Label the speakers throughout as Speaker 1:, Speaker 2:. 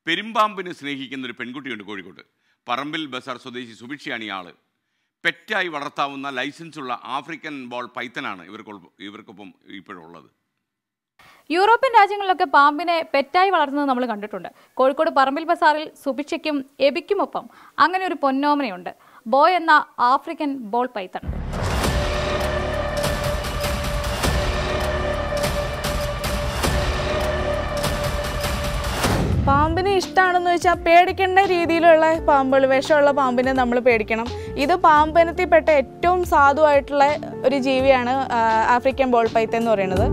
Speaker 1: പെരുമ്പാമ്പിനെ സ്നേഹിക്കുന്ന ഒരു പെൺകുട്ടിയുണ്ട് കോഴിക്കോട്ട് പറമ്പിൽ ബസാർ സ്വദേശി സുഭിക്ഷയാണ് ഇയാള് പെറ്റായി വളർത്താവുന്ന ലൈസൻസുള്ള ആഫ്രിക്കൻ ബോൾ പൈത്തനാണ് ഇവർക്ക് ഇവർക്കൊപ്പം ഇപ്പോഴുള്ളത്
Speaker 2: യൂറോപ്യൻ രാജ്യങ്ങളിലൊക്കെ പാമ്പിനെ പെറ്റായി വളർത്തുന്നത് നമ്മൾ കണ്ടിട്ടുണ്ട് കോഴിക്കോട് പറമ്പിൽ ബസാറിൽ സുഭിക്ഷയ്ക്കും എബിക്കുമൊപ്പം അങ്ങനെ ഒരു പൊന്നോമനയുണ്ട് ബോയ് എന്ന ആഫ്രിക്കൻ ബോൾ പൈത്തൺ
Speaker 3: പാമ്പിനെ ഇഷ്ടമാണെന്ന് വെച്ചാൽ പേടിക്കേണ്ട രീതിയിലുള്ള പാമ്പുകൾ വിഷമുള്ള പാമ്പിനെ നമ്മൾ പേടിക്കണം ഇത് പാമ്പിനത്തിൽപ്പെട്ട ഏറ്റവും സാധുവായിട്ടുള്ള ഒരു ജീവിയാണ് ആ, ആഫ്രിക്കൻ ബോൾ പൈത്ത് എന്ന് പറയുന്നത്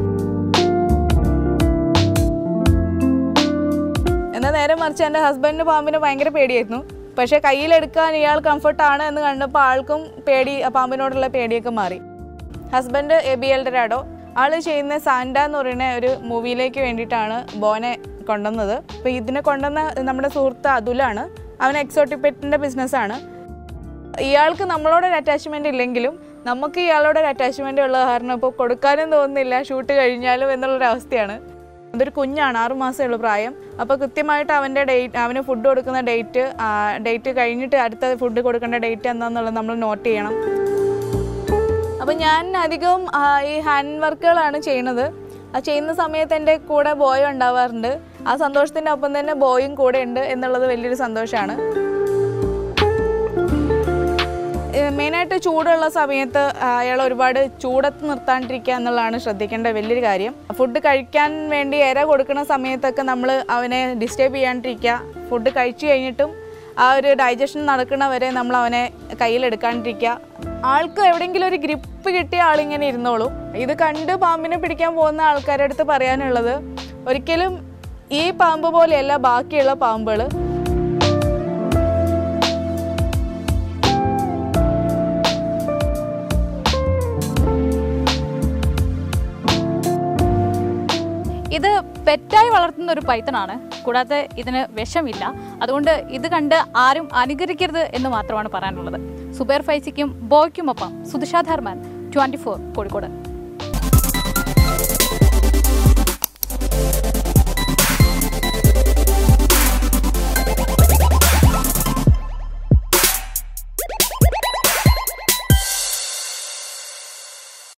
Speaker 3: എന്നാൽ നേരെ മറിച്ച് എൻ്റെ ഹസ്ബൻഡിന് പാമ്പിന് ഭയങ്കര പേടിയായിരുന്നു പക്ഷേ കയ്യിലെടുക്കാൻ ഇയാൾ കംഫർട്ടാണ് എന്ന് കണ്ടപ്പോൾ ആൾക്കും പേടി പാമ്പിനോടുള്ള പേടിയൊക്കെ മാറി ഹസ്ബൻഡ് എബി എൽഡരാഡോ ആള് ചെയ്യുന്ന സാൻഡ എന്ന് പറയുന്ന ഒരു മൂവിയിലേക്ക് വേണ്ടിയിട്ടാണ് ബോനെ കൊണ്ടുവന്നത് അപ്പോൾ ഇതിനെ കൊണ്ടുവന്ന നമ്മുടെ സുഹൃത്ത് അതുലാണ് അവൻ എക്സോട്ടിപ്പെറ്റിൻ്റെ ബിസിനസ്സാണ് ഇയാൾക്ക് നമ്മളോടൊരു അറ്റാച്ച്മെൻ്റ് ഇല്ലെങ്കിലും നമുക്ക് ഇയാളോടൊരു അറ്റാച്ച്മെൻ്റ് ഉള്ള കാരണം ഇപ്പോൾ കൊടുക്കാനും തോന്നുന്നില്ല ഷൂട്ട് കഴിഞ്ഞാലും എന്നുള്ളൊരു അവസ്ഥയാണ് അതൊരു കുഞ്ഞാണ് ആറു മാസമേ ഉള്ളൂ പ്രായം അപ്പോൾ കൃത്യമായിട്ട് അവൻ്റെ ഡേറ്റ് അവന് ഫുഡ് കൊടുക്കുന്ന ഡേറ്റ് ഡേറ്റ് കഴിഞ്ഞിട്ട് അടുത്ത ഫുഡ് കൊടുക്കേണ്ട ഡേറ്റ് എന്താണെന്നുള്ളത് നമ്മൾ നോട്ട് ചെയ്യണം അപ്പം ഞാൻ അധികവും ആ, ഈ ഹാൻഡ് വർക്കുകളാണ് ചെയ്യണത് ആ ചെയ്യുന്ന സമയത്ത് എൻ്റെ കൂടെ ബോയ് ഉണ്ടാവാറുണ്ട് ആ സന്തോഷത്തിൻ്റെ ഒപ്പം തന്നെ ബോയും കൂടെ ഉണ്ട് എന്നുള്ളത് വലിയൊരു സന്തോഷമാണ് മെയിനായിട്ട് ചൂടുള്ള സമയത്ത് അയാൾ ഒരുപാട് ചൂടത്ത് നിർത്താണ്ടിരിക്കുക എന്നുള്ളതാണ് ശ്രദ്ധിക്കേണ്ട വലിയൊരു കാര്യം ഫുഡ് കഴിക്കാൻ വേണ്ടി ഇര കൊടുക്കുന്ന സമയത്തൊക്കെ നമ്മൾ അവനെ ഡിസ്റ്റർബ് ചെയ്യാണ്ടിരിക്കുക ഫുഡ് കഴിച്ചു കഴിഞ്ഞിട്ടും ആ ഒരു ഡൈജഷൻ നടക്കണ വരെ നമ്മൾ അവനെ കയ്യിലെടുക്കാണ്ടിരിക്കുക ആൾക്ക് എവിടെയെങ്കിലും ഒരു ഗ്രിപ്പ് കിട്ടിയ ആളിങ്ങനെ ഇരുന്നോളും ഇത് കണ്ട് പാമ്പിനെ പിടിക്കാൻ പോകുന്ന ആൾക്കാരുടെ അടുത്ത് പറയാനുള്ളത് ഒരിക്കലും ഈ പാമ്പ് പോലെയല്ല ബാക്കിയുള്ള പാമ്പുകൾ
Speaker 2: ഇത് പെറ്റായി വളർത്തുന്ന ഒരു പൈത്തണാണ് കൂടാതെ ഇതിന് വിഷമില്ല അതുകൊണ്ട് ഇത് കണ്ട് ആരും അനുകരിക്കരുത് എന്ന് മാത്രമാണ് പറയാനുള്ളത് സുബേർ ഫൈസിക്കും ബോയ്ക്കുമൊപ്പം സുധിഷാ ധർമ്മൻ ട്വന്റി ഫോർ കോഴിക്കോട്